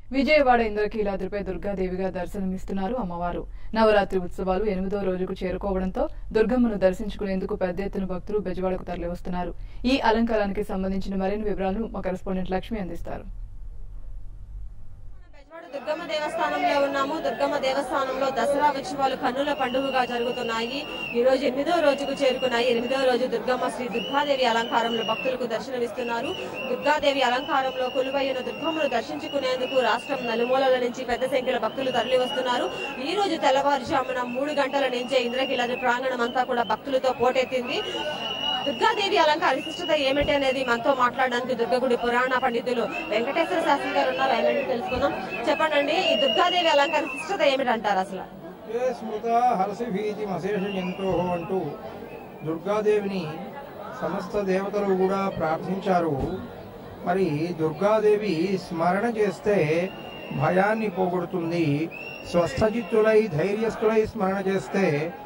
విజయవాడ ఇంద్రకీలాద్రిపై దుర్గాదేవిగా దర్శనమిస్తున్నారు అమ్మవారు నవరాత్రి ఉత్సవాలు ఎనిమిదో రోజుకు చేరుకోవడంతో దుర్గమ్మను దర్శించుకునేందుకు పెద్ద ఎత్తున భక్తులు బెజవాడకు తరలివస్తున్నారు ఈ అలంకారానికి సంబంధించిన మరిన్ని వివరాలను మా కరెస్పాండెంట్ లక్ష్మి అందిస్తారు బెజవాడ దుర్గమ్మ దేవస్థానంలో ఉన్నాము దుర్గమ్మ దేవస్థానంలో దసరా ఉత్సవాలు కన్నుల పండుగగా జరుగుతున్నాయి ఈ రోజు ఎనిమిదో రోజుకు చేరుకున్నాయి ఎనిమిదో రోజు దుర్గమ్మ శ్రీ దుర్గాదేవి అలంకారంలో భక్తులకు దర్శనమిస్తున్నారు దుర్గాదేవి అలంకారంలో కొలువైన దుర్గమ్మను దర్శించుకునేందుకు రాష్ట్రం నలుమూలల నుంచి పెద్ద సంఖ్యలో భక్తులు తరలి వస్తున్నారు ఈ రోజు తెల్లవారుజామున మూడు గంటల నుంచే ఇంద్రకీలాద్రి ప్రాంగణం అంతా కూడా భక్తులతో పోటెత్తింది దుర్గాదేవి అలంకార విశిష్టత ఏమిటి అనేది మనతో మాట్లాడడానికి దుర్గగుడి పురాణ పండితులు వెంకటేశ్వర శాస్త్రి గారు ఉన్నారు ఆయన అడిగి తెలుసుకుందాం చెప్పండి ఈ దుర్గాదేవి అలంకార విశిష్టత ఏమిటి అంటారు అసలు ఏ స్మృత హర్షభీతిమశేష జంతో అంటూ దుర్గాదేవిని సమస్త దేవతలు కూడా ప్రార్థించారు మరి దుర్గాదేవి స్మరణ చేస్తే భయాన్ని పోగొడుతుంది స్వస్థచిత్తులై ధైర్యస్థులై స్మరణ చేస్తే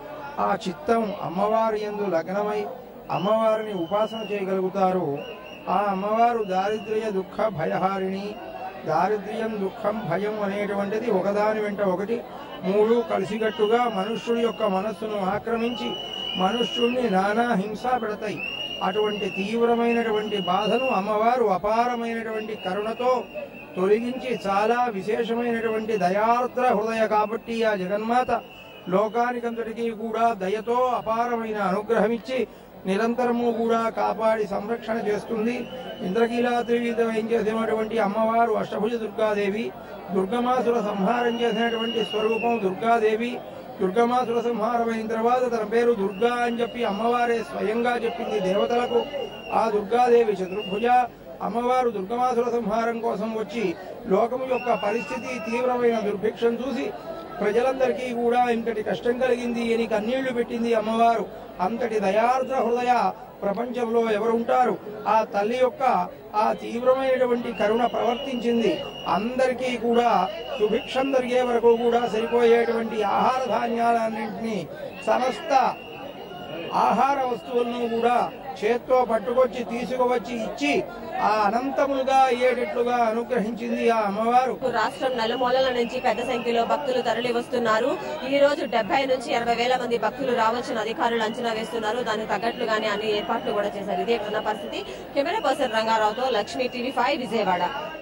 ఆ చిత్తం అమ్మవారి యందు లగ్నమై అమ్మవారిని ఉపాసన చేయగలుగుతారు ఆ అమ్మవారు దారిద్ర్య దుఃఖ భయహారిణి దారిద్ర్యం దుఃఖం భయం అనేటువంటిది ఒకదాని వెంట ఒకటి మూడు కలిసికట్టుగా మనుష్యుడి యొక్క మనస్సును ఆక్రమించి మనుష్యుణ్ణి నానా హింస పెడతాయి అటువంటి తీవ్రమైనటువంటి బాధను అమ్మవారు అపారమైనటువంటి కరుణతో తొలగించి చాలా విశేషమైనటువంటి దయార్ద్ర హృదయ కాబట్టి ఆ జగన్మాత లోకానికంతటికీ కూడా దయతో అపారమైన అనుగ్రహం ఇచ్చి నిరంతరము కూడా కాపాడి సంరక్షణ చేస్తుంది ఇంద్రకీలాద్రి మీద చేసినటువంటి అమ్మవారు అష్టభుజ దుర్గాదేవి దుర్గమాసుర సంహారం చేసినటువంటి స్వరూపం దుర్గాదేవి దుర్గమాసుర సంహారం అయిన తర్వాత తన పేరు దుర్గా అని చెప్పి అమ్మవారే స్వయంగా చెప్పింది దేవతలకు ఆ దుర్గాదేవి చతుర్భుజ అమ్మవారు దుర్గమాసుర సంహారం కోసం వచ్చి లోకము యొక్క పరిస్థితి తీవ్రమైన దుర్భిక్షం చూసి ప్రజలందరికీ కూడా ఇంతటి కష్టం కలిగింది అని కన్నీళ్లు పెట్టింది అమ్మవారు అంతటి దయార్ద్ర హృదయ ప్రపంచంలో ఎవరుంటారు ఆ తల్లి యొక్క ఆ తీవ్రమైనటువంటి కరుణ ప్రవర్తించింది అందరికీ కూడా సుభిక్షం జరిగే వరకు కూడా సరిపోయేటువంటి ఆహార ధాన్యాలన్నింటినీ సమస్త ఆహార వస్తువులను కూడా చేత్తో పట్టుకొచ్చి తీసుకువచ్చి ఇచ్చి ఆ అనంతములుగా అయ్యేటట్లుగా అనుగ్రహించింది ఆ అమ్మవారు రాష్ట్రం నలుమూలల నుంచి పెద్ద సంఖ్యలో భక్తులు తరలి వస్తున్నారు ఈ రోజు డెబ్బై నుంచి ఎనభై వేల మంది భక్తులు రావచ్చిన అధికారులు అంచనా వేస్తున్నారు దానికి తగ్గట్లుగానే అన్ని ఏర్పాట్లు కూడా చేశారు ఇదే ఉన్న పరిస్థితి కెమెరా పర్సన్ రంగారావుతో లక్ష్మీ టీవీ ఫైవ్ విజయవాడ